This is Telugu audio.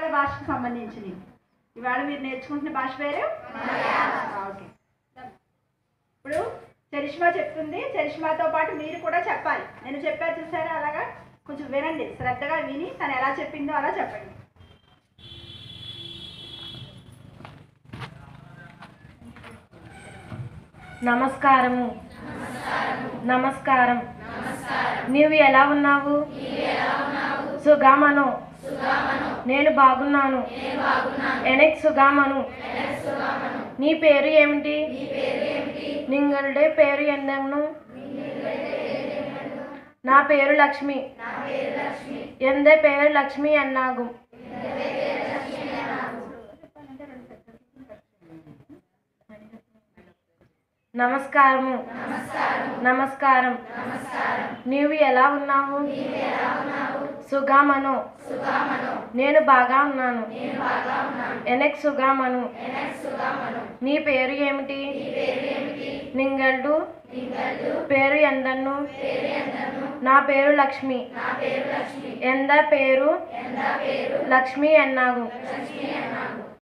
మలయాళ భాషకు సంబంధించినవి ఇవాళ మీరు నేర్చుకుంటున్న భాష పేరు ఓకే ఇప్పుడు చరిష్మా చెప్తుంది చరిష్మాతో పాటు మీరు కూడా చెప్పాలి నేను చెప్పారు చూసారా అలాగా కొంచెం వినండి శ్రద్ధగా విని తను ఎలా చెప్పిందో అలా చెప్పండి నమస్కారము నమస్కారం నీవు ఎలా ఉన్నావు సుగామను నేను బాగున్నాను ఎనెక్ సుగామను నీ పేరు ఏమిటి నింగల్డే పేరు ఎందను నా పేరు లక్ష్మి ఎందే పేరు లక్ష్మి అన్నాగు నమస్కారము నమస్కారం నీవు ఎలా ఉన్నావు సుగామను నేను బాగా ఉన్నాను ఎనెక్ సుగామను నీ పేరు ఏమిటి నింగల్డు పేరు ఎందన్ను నా పేరు లక్ష్మి ఎంద పేరు లక్ష్మి అన్నాగు